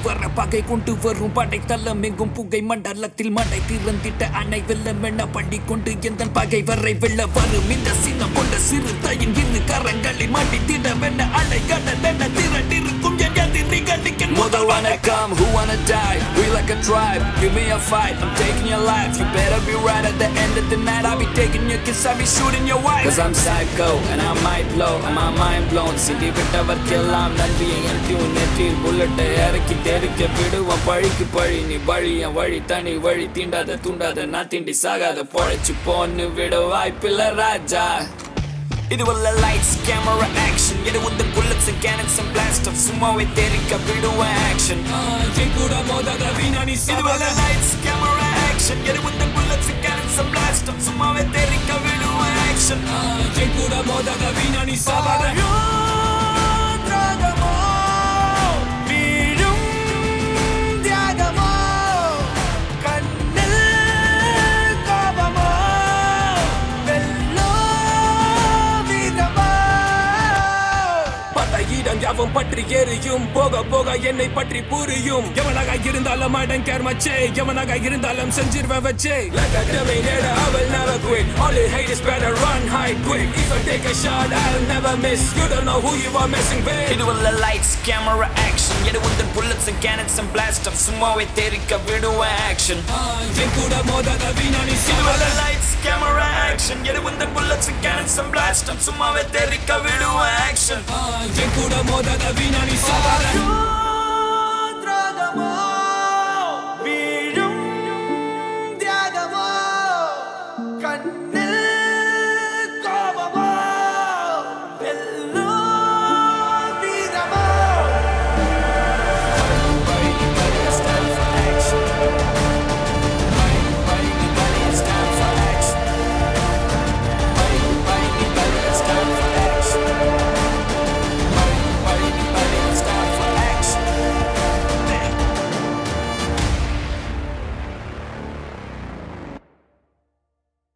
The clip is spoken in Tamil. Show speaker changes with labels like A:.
A: வர பகை கொண்டு வரும் படை தள்ளம் எங்கும் புகை மண்டலத்தில் மடை திறந்திட்ட அணை வெள்ளம் என பள்ளி கொண்டு எந்த பகை வரை வெள்ள வரும் இந்த சின்னம் கொண்ட சிறு தாயின் இரு கரங்களில் மாட்டி திடவென அலை கடல் என திரண்டிருக்கும் என் எதிரிகளுக்கு முதல் வணக்கம் who wanna die we like a tribe give me a fight I'm taking your life you better be right at the end of the night I'll be taking your kiss I'll be shooting your wife cause I'm psycho and I might blow and my mind blown city விட்டவர்க்கெல்லாம் நன்றியை என் டியூன் நெற்றியில் புல்லட்டை இறக்கி தெரிக்க விடுவோம் பழிக்கு பழி நீ வழி என் வழி தனி வழி தீண்டாத தூண்டாத நான் தீண்டி சாகாத பொழைச்சு போன்னு விட வாய்ப்பில்ல ராஜா இது உள்ள லைட்ஸ் கேமரா ஆக்ஷன் இது வந்து bullets cannons and blast off சும்மாவே தெரிக்க விடுவேன் ஆக்ஷன் என் கூட மோதாத வீணானி இது உள்ள லைட்ஸ் கேமரா ஆக்ஷன் இது வந்து bullets cannons and blast off சும்மாவே தெரிக்க விடுவேன் ஆக்ஷன் என் கூட மோதாத வீணானி சாவாத
B: தியாகமோ வீழும் தியாகமோ கண்ணில் கோபமோ வெல்லோ வீரமோ
A: படையிடம் யாவும் பற்றி எரியும் போக போக என்னை பற்றி புரியும் எவனாக இருந்தாலும் அடன் கேர் மச்சே எவனாக இருந்தாலும் செஞ்சிருவேன் வச்சே Like a terminator, I will never quit All you hate is better run, hide quick If I take a shot, I'll never miss You don't know who you are messing with இது உள்ள lights, camera action எது உந்தன் bullets and cannons and blast off சும்மாவே தெரிக்க விடுவேன் action என் கூட மோதாத வீணானி இது உள்ள lights, camera action எது உந்தன் bullets and cannons and blast off சும்மாவே தெரிக்க விடுவேன் action என் கூட மோதாத வீணானி சாகாத
B: தியாகமோ வீழும் தியாகமோ கண்ணில்